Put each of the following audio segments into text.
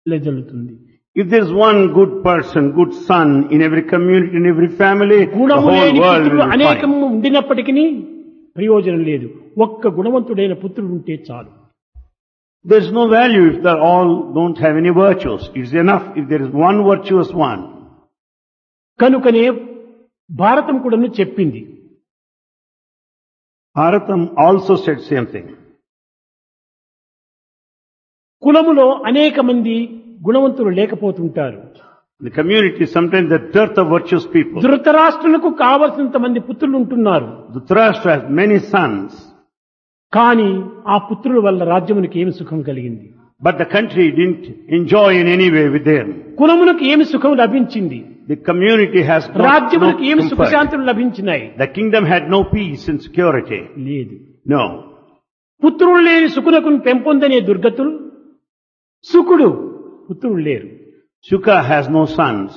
వెదజల్లుతుంది If there is one good person, good son in every community, in every family, the గుణము whole లేని world పుత్రులు will be అనేకము fine. ఉండినప్పటికీ ప్రయోజనం లేదు ఒక్క గుణవంతుడైన పుత్రుడు ఉంటే చాలు There is no value if they all don't have any virtues. It's enough if there is one virtuous one. కనుకనే భారతం కూడాను చెప్పింది Bharatam also said same thing. కులములో అనేక మంది గుణవంతులు లేకపోతుంటారు In the community, sometimes the dearth of virtuous people. ధృతరాష్ట్రులకు కావలసినంత మంది పుత్రులు ఉంటున్నారు Dhritarashtra has many sons, కానీ ఆ పుత్రుల వల్ల రాజ్యమునికి ఏమి సుఖం కలిగింది but the country didn't enjoy in any way with them. కులములకు ఏమి సుఖం లభించింది The community has no, no రాజ్యములకు ఏమి comfort. సుఖశాంతులు లభించినాయి The kingdom had no peace and security. లేదు No. పుత్రులు లేని సుకునకు పెంపొందనే దుర్గతులు సుకుడు పుత్రులు లేరు Shuka has no sons.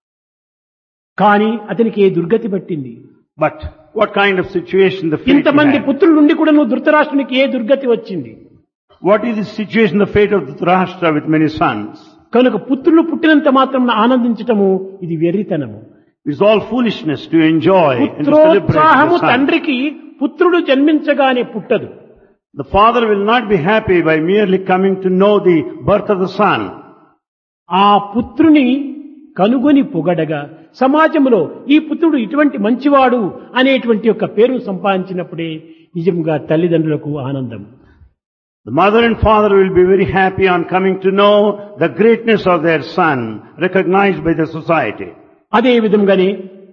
కానీ అతనికి ఏ దుర్గతి పట్టింది But what kind of situation the fate he ఇంతమంది had? పుత్రులు నుండి కూడా నువ్వు ధృతరాష్ట్రునికి ఏ దుర్గతి వచ్చింది What is the situation, the fate of Dhritarashtra with many sons? కనుక పుత్రులు పుట్టినంత మాత్రం ఆనందించటము ఇది వెర్రితనము It's all foolishness to enjoy and to celebrate పుత్రోత్సాహము the son. తండ్రికి పుత్రుడు జన్మించగానే పుట్టదు The father will not be happy by merely coming to know the birth of the son. ఆ పుత్రుని కనుగొని పొగడగా సమాజంలో ఈ పుత్రుడు ఇటువంటి మంచివాడు అనేటువంటి యొక్క పేరు సంపాదించినప్పుడే నిజంగా తల్లిదండ్రులకు ఆనందం The mother and father will be very happy on coming to know the greatness of their son, recognized by the society. అదే విధంగానే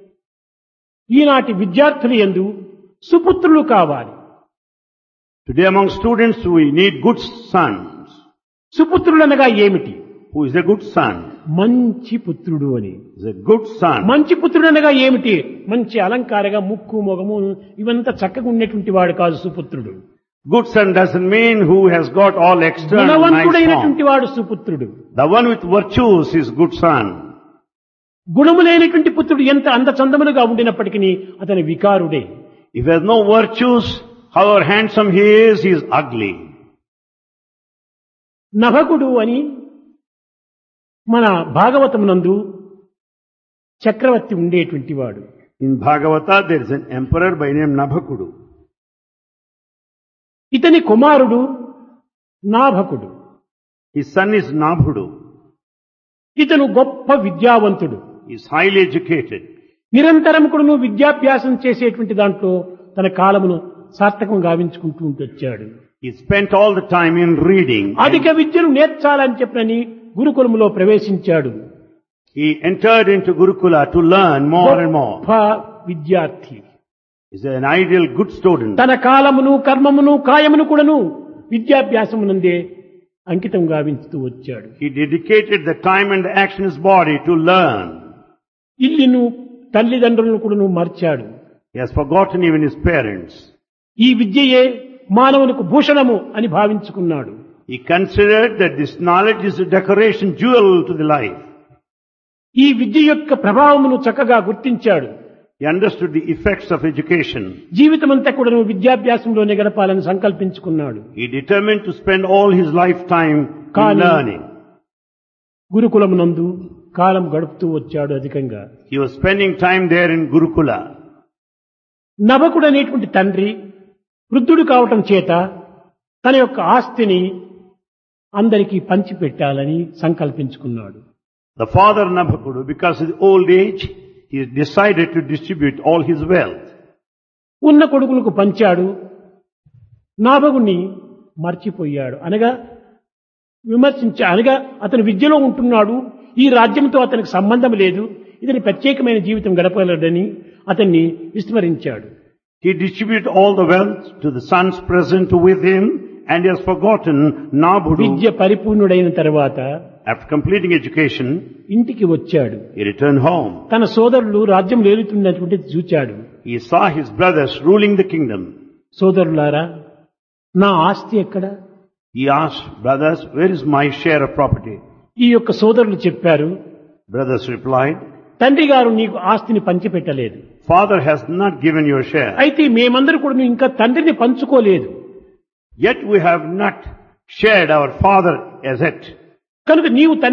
ఈనాటి విద్యార్థులు ఎందు సుపుత్రులు కావాలి Today among students we need good sons. సుపుత్రులు అనగా ఏమిటి Who is a good son? మంచి పుత్రుడు అని Is a good son. మంచి పుత్రుడు అనగా ఏమిటి మంచి అలంకారగా ముక్కు మొగము ఇవంతా చక్కగా ఉండేటువంటి వాడు కాదు సుపుత్రుడు Good son doesn't mean who has got all external nice form. గుణవంతుడైనటువంటి వాడు సుపుత్రుడు The one with virtues is good son. గుణము లేనటువంటి పుత్రుడు ఎంత అందచందములుగా ఉండినప్పటికీ అతని వికారుడే If he has no virtues, however handsome he is, he is ugly. నభకుడు అని మన భాగవతమునందు చక్రవర్తి ఉండేటువంటి వాడు In Bhagavata, there is an emperor by name Nabhakudu. ఇతని కుమారుడు నాభకుడు His son is Nabhudu. ఇతను గొప్ప విద్యావంతుడు He is highly educated. నిరంతరం కూడా నువ్వు విద్యాభ్యాసం చేసేటువంటి దాంట్లో తన కాలమును సార్థకం గావించుకుంటూ వచ్చాడు He spent all the time in reading. అధిక విద్యను నేర్చాలని చెప్పని గురుకులములో ప్రవేశించాడు He entered into Gurukula to learn more and more. గొప్ప విద్యార్థి He's an ideal good student. తన కాలమును కర్మమును కాయమును కూడాను విద్యాభ్యాసమునందే అంకితం గావించుతూ వచ్చాడు He dedicated the time and the action of his body to learn. ఇల్లును తల్లిదండ్రులను కూడాను మార్చాడు He has forgotten even his parents. ఈ విద్యయే మానవునికి భూషణము అని భావించుకున్నాడు He considered that this knowledge is a decoration jewel to the life. ఈ విద్య యొక్క ప్రభావమును చక్కగా గుర్తించాడు He understood the effects of education. జీవితమంతా కూడా విద్యాభ్యాసంలోనే గడపాలని సంకల్పించుకున్నాడు He determined to spend all his lifetime in Kali. learning. గురుకులమునందు కాలం గడుపుతూ వచ్చాడు అధికంగా He was spending time there in Gurukula. నభకుడు అనేటువంటి తండ్రి వృద్ధుడు కావటం చేత తన యొక్క ఆస్తిని అందరికీ పంచిపెట్టాలని సంకల్పించుకున్నాడు The father Nabhakudu, because of the old age, he decided to distribute all his wealth. ఉన్న కొడుకులకు పంచాడు నాభగుణ్ణి మర్చిపోయాడు అనగా విమర్శించా అనగా అతను విద్యలో ఉంటున్నాడు ఈ రాజ్యంతో అతనికి సంబంధం లేదు ఇతని ప్రత్యేకమైన జీవితం గడపగలడని అతన్ని విస్మరించాడు He distributed all the wealth to the sons present with him and he has forgotten Nabhudu. విద్య పరిపూర్ణుడైన తర్వాత After completing education, ఇంటికి వచ్చాడు he returned home. తన సోదరులు రాజ్యం లేలుతున్నటువంటిది చూచాడు He saw his brothers ruling the kingdom. సోదరులారా నా ఆస్తి ఎక్కడ He asked, brothers, where is my share of property? ఈ యొక్క సోదరులు చెప్పారు Brothers replied, తండ్రి గారు నీకు ఆస్తిని పంచిపెట్టలేదు father has not given your share. అయితే మేమందరూ కూడా ఇంకా తండ్రిని పంచుకోలేదు Yet we have not shared our father as yet. కనుక నీవు